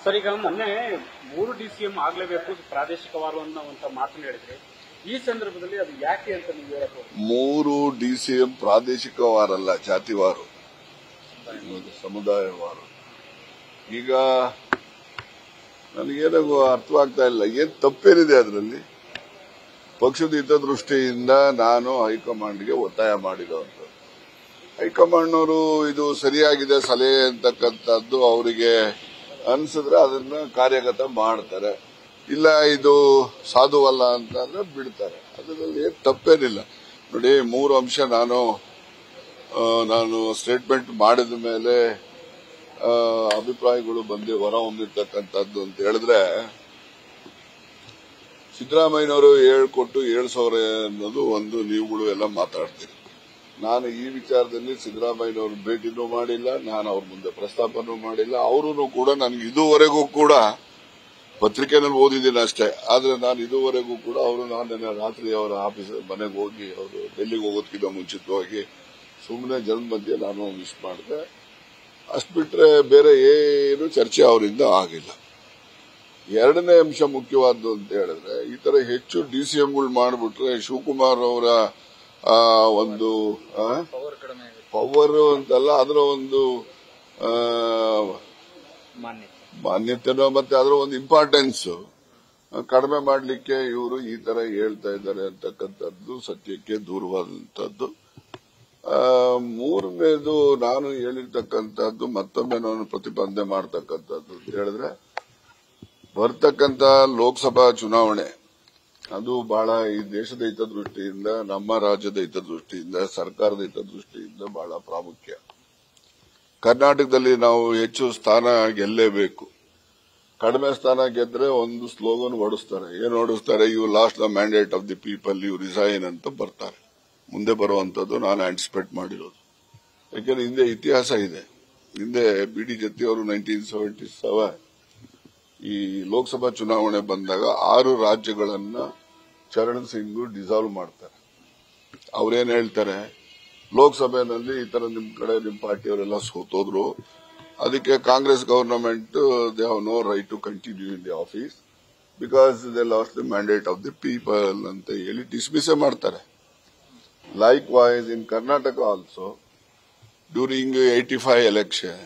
Sir ಈಗ ಮೊನ್ನೆ ಮೂರು ಡಿಸಿಎಂ ಆಗ್ಲೇಬೇಕು ಪ್ರಾದೇಶಿಕವಾರು ಅನ್ನುವಂತ ಮಾತನ್ನು ಹೇಳಿದ್ರೆ ಈ ಸಂದರ್ಭದಲ್ಲಿ ಅದು ಯಾಕೆ ಅಂತ ನೀವು ಹೇಳಕ್ ಹೋಗ್ತೀರಾ? ಮೂರು ಡಿಸಿಎಂ ಪ್ರಾದೇಶಿಕವಾರಲ್ಲ ಜಾತಿವಾರು ಇದು ಸಮುದಾಯವಾರು ಈಗ ನನಗೇನಾಗೋ ಅರ್ಥವಾಗ್ತಾ ಇಲ್ಲ ಏನ್ ತಪ್ಪೇನಿದೆ ಅದರಲ್ಲಿ ಪಕ್ಷದ ಹಿತದೃಷ್ಟಿಯಿಂದ ನಾನು ಹೈಕಮಾಂಡ್ಗೆ ಒತ್ತಾಯ ಮಾಡಿರುವಂಥದ್ದು ಹೈಕಮಾಂಡ್ನವರು ಇದು ಸರಿಯಾಗಿದೆ ಸಲಹೆ ಅಂತಕ್ಕಂಥದ್ದು ಅವರಿಗೆ ಅನ್ಸಿದ್ರೆ ಅದನ್ನ ಕಾರ್ಯಗತ ಮಾಡ್ತಾರೆ ಇಲ್ಲ ಇದು ಸಾಧುವಲ್ಲ ಅಂತಂದ್ರೆ ಬಿಡ್ತಾರೆ ಅದರಲ್ಲಿ ಏನ್ ತಪ್ಪೇನಿಲ್ಲ ನೋಡಿ ಮೂರು ಅಂಶ ನಾನು ಆ, ನಾನು ಸ್ಟೇಟ್ಮೆಂಟ್ ಮಾಡಿದ ಮೇಲೆ ಆ, ಅಭಿಪ್ರಾಯಗಳು ಬಂದು ಹೊರ ಹೊಮ್ಮಿರ್ತಕ್ಕಂಥದ್ದು ಅಂತ ಹೇಳಿದ್ರೆ ಸಿದ್ದರಾಮಯ್ಯನವರು ಹೇಳ್ಕೊಟ್ಟು ಏಳು ಸಾವಿರ ಅನ್ನೋದು ಒಂದು ನೀವುಗಳು ಎಲ್ಲ ಮಾತಾಡ್ತೀರಿ ನಾನು ಈ ವಿಚಾರದಲ್ಲಿ ಸಿದ್ದರಾಮಯ್ಯನವ್ರ ಭೇಟಿನೂ ಮಾಡಿಲ್ಲ ನಾನು ಅವ್ರ ಮುಂದೆ ಪ್ರಸ್ತಾಪನೂ ಮಾಡಿಲ್ಲ ಅವರು ಕೂಡ ನನಗೆ ಇದುವರೆಗೂ ಕೂಡ ಪತ್ರಿಕೆನಲ್ಲಿ ಓದಿದ್ದೀನಿ ಅಷ್ಟೇ ಆದ್ರೆ ನಾನು ಇದುವರೆಗೂ ಕೂಡ ಅವರು ನಾನು ನಿನ್ನೆ ರಾತ್ರಿ ಅವರ ಆಫೀಸ್ ಮನೆಗೆ ಹೋಗಿ ಅವರು ಡೆಲ್ಲಿಗೆ ಹೋಗೋದಕ್ಕಿಂತ ಮುಂಚಿತವಾಗಿ ಸುಮ್ಮನೆ ಜನದ ಮಧ್ಯೆ ನಾನು ಮಿಸ್ ಮಾಡಿದೆ ಅಷ್ಟು ಬಿಟ್ರೆ ಬೇರೆ ಏನು ಚರ್ಚೆ ಅವರಿಂದ ಆಗಿಲ್ಲ ಎರಡನೇ ಅಂಶ ಮುಖ್ಯವಾದ್ದು ಅಂತ ಹೇಳಿದ್ರೆ ಈ ತರ ಹೆಚ್ಚು ಡಿಸಿಎಂಗಳು ಮಾಡಿಬಿಟ್ರೆ ಶಿವಕುಮಾರ್ ಅವರ ಆ, ಒಂದು ಆ, ಪವರ್ ಅಂತಲ್ಲ ಅದರ ಒಂದು ಆ, ಮಾನ್ಯತೆನೋ ಮತ್ತೆ ಅದರ ಒಂದು ಇಂಪಾರ್ಟೆನ್ಸ್ ಕಡಿಮೆ ಮಾಡಲಿಕ್ಕೆ ಇವರು ಈ ತರ ಹೇಳ್ತಾ ಇದ್ದಾರೆ ಅಂತಕ್ಕಂಥದ್ದು ಸತ್ಯಕ್ಕೆ ದೂರವಾದಂಥದ್ದು ಆ, ಮೂರನೇದು ನಾನು ಹೇಳಿರ್ತಕ್ಕಂಥದ್ದು ಮತ್ತೊಮ್ಮೆ ನಾನು ಪ್ರತಿಪಾದನೆ ಮಾಡ್ತಕ್ಕಂಥದ್ದು ಅಂತ ಹೇಳಿದ್ರೆ ಬರ್ತಕ್ಕಂಥ ಲೋಕಸಭಾ ಚುನಾವಣೆ ಅದು ಬಹಳ ಈ ದೇಶದ ಹಿತದೃಷ್ಟಿಯಿಂದ ನಮ್ಮ ರಾಜ್ಯದ ಹಿತದೃಷ್ಟಿಯಿಂದ ಸರ್ಕಾರದ ಹಿತದೃಷ್ಟಿಯಿಂದ ಬಹಳ ಪ್ರಾಮುಖ್ಯ ಕರ್ನಾಟಕದಲ್ಲಿ ನಾವು ಹೆಚ್ಚು ಸ್ಥಾನ ಗೆಲ್ಲೇಬೇಕು ಕಡಿಮೆ ಸ್ಥಾನ ಗೆದ್ರೆ ಒಂದು ಸ್ಲೋಗನ್ ಹೊಡಿಸ್ತಾರೆ ಏನು ಹೊಡಿಸ್ತಾರೆ you lost the mandate of the people you resign ಅಂತ ಬರ್ತಾರೆ ಮುಂದೆ ಬರುವಂತದ್ದು ನಾನು ಆಂಟಿಸಿಪೇಟ್ ಮಾಡಿರೋದು ಯಾಕಂದ್ರೆ ಹಿಂದೆ ಇತಿಹಾಸ ಇದೆ ಹಿಂದೆ ಬಿ ಡಿ ಜತ್ತಿ ಅವರು ನೈನ್ಟೀನ್ ಸೆವೆಂಟಿ ಸೆವೆನ್ ಈ ಲೋಕಸಭಾ ಚುನಾವಣೆ ಬಂದಾಗ ಆರು ರಾಜ್ಯಗಳನ್ನ ಚರಣ್ ಸಿಂಗ್ ಡಿಸಾಲ್ವ್ ಮಾಡ್ತಾರೆ ಅವ್ರೇನ್ ಹೇಳ್ತಾರೆ ಲೋಕಸಭೆಯಲ್ಲಿ ಈ ತರ ನಿಮ್ ಕಡೆ ನಿಮ್ ಪಾರ್ಟಿಯವರೆಲ್ಲ ಸೋತೋದ್ರು ಅದಕ್ಕೆ Congress government they have no right to continue in the office because they lost the mandate of the people ಅಂತ ಹೇಳಿ ಡಿಸ್ಮಿಸೇ ಮಾಡ್ತಾರೆ likewise in Karnataka also during eighty five election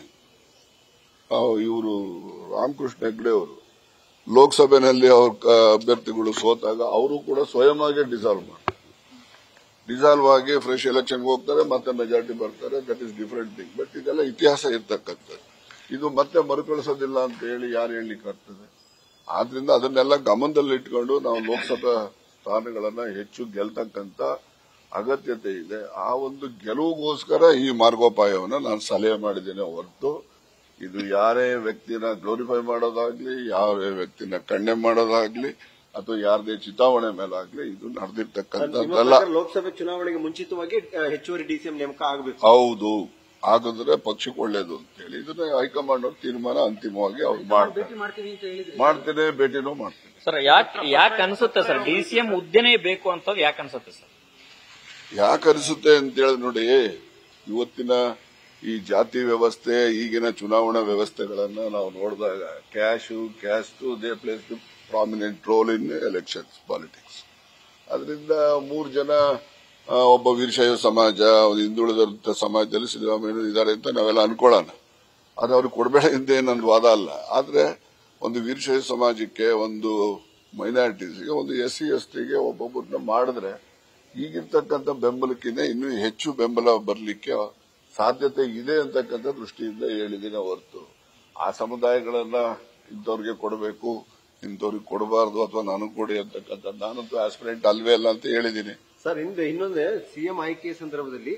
ಇವರು ರಾಮಕೃಷ್ಣ ಹೆಗ್ಡೆ ಅವರು ಲೋಕಸಭೆಯಲ್ಲಿ ಅವ್ರ ಕ- ಅಭ್ಯರ್ಥಿಗಳು ಸೋತಾಗ ಅವರು ಕೂಡ ಸ್ವಯಂವಾಗಿ ಡಿಸಾಲ್ವ್ ಮಾಡ್ತಾರೆ ಡಿಸಾಲ್ವ್ ಆಗಿ ಫ್ರೆಶ್ ಎಲೆಕ್ಷನ್ಗೆ ಹೋಗ್ತಾರೆ ಮತ್ತೆ ಮೆಜಾರಿಟಿ ಬರ್ತಾರೆ that is different thing but ಇದೆಲ್ಲ ಇತಿಹಾಸ ಇರ್ತಕ್ಕಂಥದ್ದು ಇದು ಮತ್ತೆ ಮರುಕಳಿಸೋದಿಲ್ಲ ಅಂತ ಹೇಳಿ ಯಾರು ಹೇಳಲಿಕ್ಕೆ ಆಗ್ತದೆ ಆದ್ರಿಂದ ಅದನ್ನೆಲ್ಲ ಗಮನದಲ್ಲಿಟ್ಕೊಂಡು ನಾವು ಲೋಕಸಭಾ ಸ್ಥಾನಗಳನ್ನ ಹೆಚ್ಚು ಗೆಲ್ತಕ್ಕಂತ ಅಗತ್ಯತೆ ಇದೆ ಆ ಒಂದು ಗೆಲುವಿಗೋಸ್ಕರ ಈ ಮಾರ್ಗೋಪಾಯವನ್ನು ನಾನು ಸಲಹೆ ಮಾಡಿದ್ದೇನೆ ಹೊರತು ಇದು ಯಾರೇ ವ್ಯಕ್ತಿನ ಗ್ಲೋರಿಫೈ ಮಾಡೋದಾಗ್ಲಿ ಯಾರೇ ವ್ಯಕ್ತಿನ ಕಂಡೆಮ್ ಮಾಡೋದಾಗ್ಲಿ ಅಥವಾ ಯಾರದೇ ಚಿತಾವಣೆ ಮೇಲಾಗ್ಲಿ ಇದು ನಿಮ್ಮ ನಡೆದಿರ್ತಕ್ಕಂಥದ್ದಲ್ಲ ಪ್ರಕಾರ ಲೋಕಸಭೆ ಚುನಾವಣೆಗೆ ಮುಂಚಿತವಾಗಿ ಆ, ಹೆಚ್ಚುವರಿ ಡಿಸಿಎಂ ನೇಮಕ ಆಗಬೇಕು ಹೌದು ಆಗಿದ್ರೆ ಪಕ್ಷಕ್ಕೆ ಒಳ್ಳೇದು ಅಂತೇಳಿ ಇದನ್ನ ಹೈಕಮಾಂಡ್ ಅವ್ರ ತೀರ್ಮಾನ ಅಂತಿಮವಾಗಿ ಅವ್ರು ಮಾಡ್ತಾರೆ ಮಾಡ್ತೇನೆ ಭೇಟಿನೂ ಮಾಡ್ತೇನೆ ಸರ್ ಯಾಕೆ ಯಾಕೆ ಅನ್ಸುತ್ತೆ ಸರ್ ಡಿಸಿಎಂ ಹುದ್ದೆನೇ ಬೇಕು ಅಂತ ಯಾಕೆ ಅನ್ಸುತ್ತೆ ಸರ್ ಯಾಕೆ ಅನಿಸುತ್ತೆ ಅಂತ ಹೇಳಿ ನೋಡಿ ಇವತ್ತಿನ ಈ ಜಾತಿ ವ್ಯವಸ್ಥೆ ಈಗಿನ ಚುನಾವಣಾ ವ್ಯವಸ್ಥೆಗಳನ್ನ ನಾವು ನೋಡಿದಾಗ cash caste they play prominent role in elections politics ಅದರಿಂದ ಮೂರು ಜನ ಆ, ಒಬ್ಬ ವೀರಶೈವ ಸಮಾಜ ಒಂದು ಹಿಂದುಳಿದ ಸಮಾಜದಲ್ಲಿ ಸಿದ್ದರಾಮಯ್ಯ ಇದ್ದಾರೆ ಅಂತ ನಾವೆಲ್ಲ ಅನ್ಕೊಳ್ಳೋಣ ಅದು ಅವ್ರಿಗೆ ಕೊಡಬೇಡ ಹಿಂದೆ ನನ್ನ ವಾದ ಅಲ್ಲ ಆದ್ರೆ ಒಂದು ವೀರಶೈವ ಸಮಾಜಕ್ಕೆ ಒಂದು ಮೈನಾರಿಟೀಸ್ಗೆ ಒಂದು ಎಸ್ ಸಿ ಎಸ್ ಟಿಗೆ ಒಬ್ಬೊಬ್ಬರನ್ನ ಮಾಡಿದ್ರೆ ಈಗಿರ್ತಕ್ಕಂಥ ಬೆಂಬಲಕ್ಕಿಂತ ಇನ್ನೂ ಹೆಚ್ಚು ಬೆಂಬಲ ಬರಲಿಕ್ಕೆ ಸಾಧ್ಯತೆ ಇದೆ ಅಂತಕ್ಕಂಥ ದೃಷ್ಟಿಯಿಂದ ಹೇಳಿದ್ದೀನಿ ಹೊರತು ಆ ಸಮುದಾಯಗಳನ್ನ ಇಂಥವ್ರಿಗೆ ಕೊಡಬೇಕು ಇಂಥವ್ರಿಗೆ ಕೊಡಬಾರ್ದು ಅಥವಾ ನನಗೆ ಕೊಡಿ ಅಂತಕ್ಕಂಥ ನಾನಂತೂ ಆಸ್ಪಿರೆಂಟ್ ಅಲ್ವೇ ಅಲ್ಲ ಅಂತ ಹೇಳಿದ್ದೀನಿ ಸರ್ ಹಿಂದೆ ಇನ್ನೊಂದೇ ಸಿಎಂ ಆಯ್ಕೆ ಸಂದರ್ಭದಲ್ಲಿ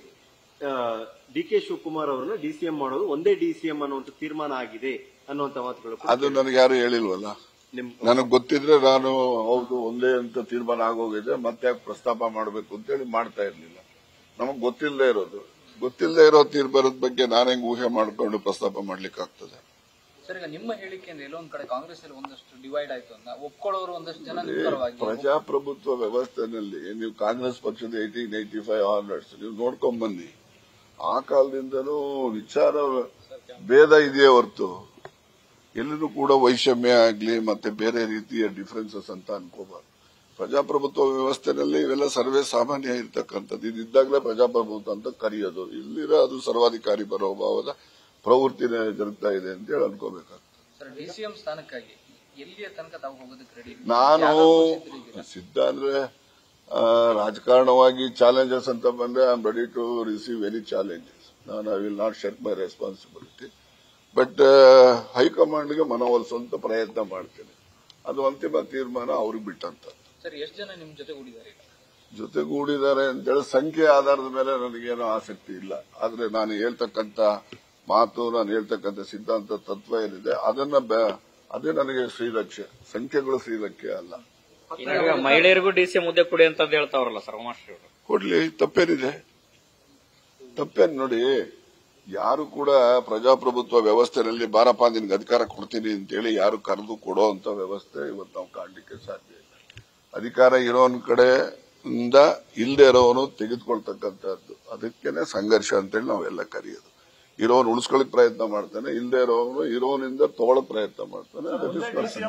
ಡಿ ಕೆ ಶಿವಕುಮಾರ್ ಅವರನ್ನ ಡಿಸಿಎಂ ಮಾಡೋದು ಒಂದೇ ಡಿಸಿಎಂ ಅನ್ನುವಂತ ತೀರ್ಮಾನ ಆಗಿದೆ ಅನ್ನುವಂತ ಮಾತುಗಳು ಕೂಡ ಅದು ನನಗೆ ಯಾರು ಹೇಳಿಲ್ವಲ್ಲ ನಿಮ್ ನನಗೆ ಗೊತ್ತಿದ್ರೆ ನಾನು ಹೌದು ಒಂದೇ ಅಂತ ತೀರ್ಮಾನ ಆಗೋಗಿದೆ ಮತ್ತೆ ಯಾಕೆ ಪ್ರಸ್ತಾಪ ಮಾಡಬೇಕು ಅಂತೇಳಿ ಮಾಡ್ತಾ ಇರ್ಲಿಲ್ಲ ನಮಗ್ ಗೊತ್ತಿಲ್ಲದೆ ಇರೋದು ಗೊತ್ತಿಲ್ಲದೆ ಇರೋ ತೀರ್ಮಾನದ ಬಗ್ಗೆ ನಾನು ಹೆಂಗ್ ಊಹೆ ಮಾಡ್ಕೊಂಡು ಪ್ರಸ್ತಾಪ ಮಾಡ್ಲಿಕ್ಕೆ ಆಗ್ತದೆ ಸರ್ ಈಗ ನಿಮ್ಮ ಹೇಳಿಕೆಯಿಂದ ಎಲ್ಲೊಂದ್ ಕಡೆ ಕಾಂಗ್ರೆಸ್ ಅಲ್ಲಿ ಒಂದಷ್ಟು ಡಿವೈಡ್ ಆಯ್ತು ಅಂತ ಒಪ್ಕೊಳ್ಳೋರು ಒಂದಷ್ಟು ಜನ ನಿಖರವಾಗಿ ಪ್ರಜಾಪ್ರಭುತ್ವ ವ್ಯವಸ್ಥೆನಲ್ಲಿ ನೀವು ಕಾಂಗ್ರೆಸ್ ಪಕ್ಷದ ಏಟೀನ್ ಏಟಿ ಫೈವ್ ಆರ್ನರ್ಸ್ ನೀವು ನೋಡ್ಕೊಂಡ್ ಬನ್ನಿ ಆ ಕಾಲದಿಂದನೂ ವಿಚಾರ ಭೇದ ಇದೆಯೇ ಹೊರತು ಎಲ್ಲರೂ ಕೂಡ ವೈಷಮ್ಯ ಆಗ್ಲಿ ಮತ್ತೆ ಬೇರೆ ರೀತಿಯ ಡಿಫರೆನ್ಸಸ್ ಅಂತ ಅನ್ಕೋಬಾರ್ದು ಪ್ರಜಾಪ್ರಭುತ್ವ ವ್ಯವಸ್ಥೆನಲ್ಲಿ ಇವೆಲ್ಲ ಸರ್ವೇ ಸಾಮಾನ್ಯ ಇರ್ತಕ್ಕಂಥದ್ದು ಇದಿದ್ದಾಗಲೇ ಪ್ರಜಾಪ್ರಭುತ್ವ ಅಂತ ಕರೆಯೋದು ಇಲ್ಲಿರೋ ಅದು ಸರ್ವಾಧಿಕಾರಿ ಮನೋಭಾವದ ಪ್ರವೃತ್ತಿನೇ ಜರುಗ್ತಾ ಇದೆ ಅಂತ ಹೇಳಿ ಅನ್ಕೋಬೇಕಾಗ್ತದೆ ಸರ್ ಡಿ ಸಿ ಎಂ ಸ್ಥಾನಕ್ಕಾಗಿ ಎಲ್ಲಿಯ ತನಕ ತಾವು ಹೋಗೋದಕ್ಕೆ ರೆಡಿ ನಾನು ಸಿದ್ಧ ಅಂದ್ರೆ ಆ, ರಾಜಕಾರಣವಾಗಿ ಚಾಲೆಂಜಸ್ ಅಂತ ಬಂದ್ರೆ I am ready to receive very challenges ನಾನು I will not shed my responsibility but ಹೈಕಮಾಂಡ್ಗೆ ಮನವೊಲಿಸುವಂತ ಪ್ರಯತ್ನ ಮಾಡ್ತೇನೆ ಅದು ಅಂತಿಮ ತೀರ್ಮಾನ ಅವ್ರಿಗೆ ಬಿಟ್ಟಂತ ಸರ್ ಎಷ್ಟು ಜನ ನಿಮ್ ಜೊತೆ ಕೂಡಿದ್ದಾರೆ ಈಗ ಜೊತೆಗೂಡಿದ್ದಾರೆ ಅಂತೇಳಿ ಸಂಖ್ಯೆ ಆಧಾರದ ಮೇಲೆ ನನಗೇನು ಆಸಕ್ತಿ ಇಲ್ಲ ಆದ್ರೆ ನಾನು ಹೇಳ್ತಕ್ಕಂತ ಮಾತು ನಾನು ಹೇಳ್ತಕ್ಕಂಥ ಸಿದ್ಧಾಂತ ತತ್ವ ಏನಿದೆ ಅದನ್ನ ಬೆ- ಅದೇ ನನಗೆ ಶ್ರೀರಕ್ಷೆ ಸಂಖ್ಯೆಗಳು ಶ್ರೀರಕ್ಷೆ ಅಲ್ಲ ಈಗ ಮಹಿಳೆಯರಿಗೂ ಡಿಸಿಎಂ ಹುದ್ದೆ ಕೊಡಿ ಅಂತ ಹೇಳ್ತಾವ್ರಲ್ಲ ಸರ್ ಉಮಾಶ್ರೀ ಅವರು ಕೊಡ್ಲಿ ತಪ್ಪೇನಿದೆ ತಪ್ಪೇನ್ ನೋಡಿ ಯಾರು ಕೂಡ ಪ್ರಜಾಪ್ರಭುತ್ವ ವ್ಯವಸ್ಥೆಯಲ್ಲಿ ಬಾರಪ್ಪ ನಿನ್ಗೆ ಅಧಿಕಾರ ಕೊಡ್ತೀನಿ ಅಂತೇಳಿ ಯಾರು ಕರೆದು ಕೊಡೋ ಅಂತ ವ್ಯವಸ್ಥೆ ಇವತ್ತು ನಾವು ಕಾಣಲಿಕ್ಕೆ ಸಾಧ್ಯ ಇಲ್ಲ ಅಧಿಕಾರ ಇರೋನ್ ಕಡೆ ಇಂದ ಇಲ್ಲದೆ ಇರೋನು ತೆಗೆದುಕೊಳ್ತಕ್ಕಂಥದ್ದು ಅದಕ್ಕೇನೆ ಸಂಘರ್ಷ ಅಂತೇಳಿ ನಾವೆಲ್ಲ ಕರೆಯೋದು ಇರೋನ್ ಉಳಿಸ್ಕೊಳ್ಳಿಕ್ ಪ್ರಯತ್ನ ಮಾಡ್ತಾನೆ ಇಲ್ಲದೆ ಇರೋನು ಇರೋನಿಂದ ತಗೊಳಕ್ ಪ್ರಯತ್ನ ಮಾಡ್ತಾನೆ ಅದು discussion.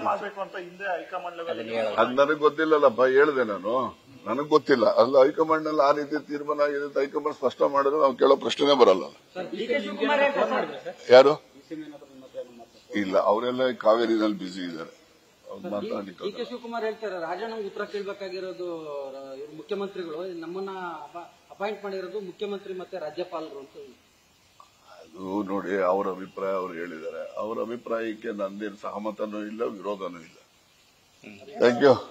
ಅದ್ ನನಗೆ ಗೊತ್ತಿಲ್ಲಲ್ಲಪ್ಪ ಹೇಳಿದೆ ನಾನು ನನಗ್ ಗೊತ್ತಿಲ್ಲ ಅಲ್ಲ ಹೈಕಮಾಂಡ್ ನಲ್ಲಿ ಆ ರೀತಿ ತೀರ್ಮಾನ ಆಗಿದೆ ಅಂತ ಹೈಕಮಾಂಡ್ ಸ್ಪಷ್ಟ ಮಾಡಿದ್ರೆ ನಾವು ಕೇಳೋ ಪ್ರಶ್ನೆನೇ ಬರಲ್ಲ ಯಾರು ಇಲ್ಲ ಅವರೆಲ್ಲ ಕಾವೇರಿನಲ್ಲಿ ಬ್ಯುಸಿ ಇದ್ದಾರೆ ಅವ್ರು ಡಿ ಮಾತಾಡ್ಲಿಕ್ಕೆ ಕೆ ಶಿವಕುಮಾರ್ ಹೇಳ್ತಾರೆ ರಾಜಣ್ಣ ಉತ್ತರ ಕೇಳಬೇಕಾಗಿರೋದು ಇವ್ರು ಮುಖ್ಯಮಂತ್ರಿಗಳು ನಮ್ಮನ್ನ ಅಪಾಯಿಂಟ್ ಮಾಡಿರೋದು ಮುಖ್ಯಮಂತ್ರಿ ಮತ್ತೆ ರಾಜ್ಯಪಾಲರು ಅಂತ ಅದು ನೋಡಿ ಅವರ ಅಭಿಪ್ರಾಯ ಅವ್ರು ಹೇಳಿದ್ದಾರೆ ಅವರ ಅಭಿಪ್ರಾಯಕ್ಕೆ ನಂದೇನು ಸಹಮತನೂ ಇಲ್ಲ ವಿರೋಧನೂ ಇಲ್ಲ ಥ್ಯಾಂಕ್ ಯು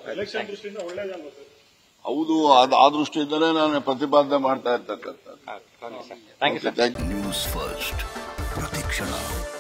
ಹೌದು ಅದ್- ಆ ದೃಷ್ಟಿಯಿಂದಲೇ ನಾನು ಪ್ರತಿಪಾದನೆ ಮಾಡ್ತಾ ಇರ್ತಕ್ಕಂಥದ್ದು thank you sir thank you news first ಪ್ರತಿಕ್ಷಣ